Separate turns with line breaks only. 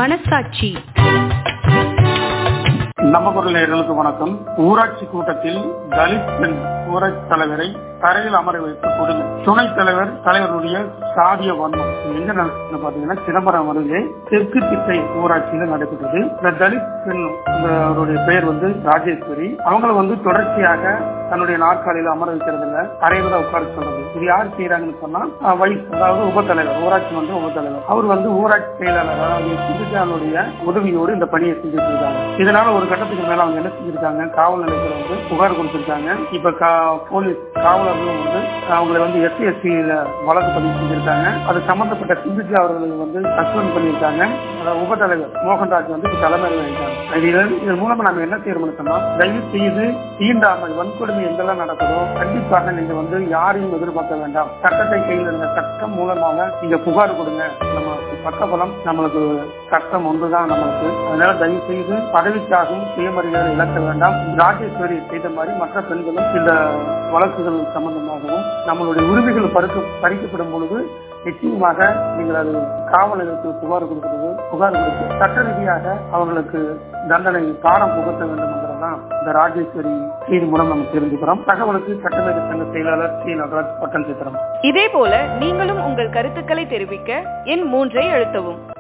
மனசாட்சி
நம்ம குரல் நேயர்களுக்கு வணக்கம் ஊராட்சி கூட்டத்தில் தலித் பெண் ஊராட்சி தலைவரை தரையில் அமர வைத்து கொடுமை துணைத் தலைவர் தலைவருடைய சாதிய வன்மம் இது எங்க நடக்குதுன்னு பாத்தீங்கன்னா சிதம்பரம் அருகே தெற்கு திட்டை ஊராட்சியில நடைபெற்றது இந்த தலித் பெண் இந்த அவருடைய பெயர் வந்து ராஜேஸ்வரி அவங்கள வந்து தொடர்ச்சியாக தன்னுடைய நாற்காலியில அமர வைக்கிறது இல்ல அறையில தான் உட்கார சொல்றது இது யார் செய்யறாங்கன்னு சொன்னா அஹ், வைஸ் அதாவது உபத்தலைவர் ஊராட்சி மன்ற உபத்தலைவர் அவர் வந்து ஊராட்சி செயலாளர் அதாவது சிந்துஜானுடைய உதவியோடு இந்த பணியை செஞ்சுட்டு இருக்காங்க இதனால ஒரு கட்டத்துக்கு மேல அவங்க என்ன செஞ்சிருக்காங்க காவல் நிலையத்துல வந்து புகார் கொடுத்திருக்காங்க இப்ப கா- போலீஸ் காவலர்களும் வந்து அவங்களை வந்து எஸ்சி எஸ்சி வழக்கு பதிவு செஞ்சிருக்காங்க அது சம்பந்தப்பட்ட சிந்துஜா அவர்களை வந்து சஸ்பெண்ட் பண்ணியிருக்காங்க அதாவது உபத்தலைவர் மோகன்ராஜ் வந்து இப்ப தலைமையில் இருக்காங்க இது- இதன் மூலமா நம்ம என்ன தீர்மானித்தோம்னா தயவு செய்து தீண்டாமை வன்கொடுமை எங்கெல்லாம் நடக்குதோ கண்டிப்பாக நீங்க வந்து யாரையும் எதிர்பார்க்க வேண்டாம் சட்டத்தை கையில் இருந்த சட்டம் மூலமாக நீங்க புகார் கொடுங்க நம்ம பக்கபலம் நம்மளுக்கு சட்டம் ஒன்றுதான் நம்மளுக்கு அதனால தயவு செய்து பதவிக்காகவும் சுயமரியாதை இழக்க வேண்டாம் ராஜேஸ்வரி செய்த மாதிரி மற்ற பெண்களும் இந்த வழக்குகள் சம்பந்தமாகவும் நம்மளுடைய உரிமைகள் பறிக்க பறிக்கப்படும் பொழுது நிச்சயமாக நீங்கள் அது காவல் நிலையத்தில் புகார் கொடுக்கிறது புகார் கொடுத்து சட்ட ரீதியாக அவர்களுக்கு தண்டனை பாடம் புகட்ட வேண்டும் என்றதான் இந்த ராஜேஸ்வரி செய்தி மூலம் நம்ம தெரிஞ்சுக்கிறோம் தகவலுக்கு சட்டமேத சங்க செயலாளர் சி நடராஜ் பட்டன் சித்திரம்
இதே போல நீங்களும் உங்கள் கருத்துக்களை தெரிவிக்க எண் மூன்றை அழுத்தவும்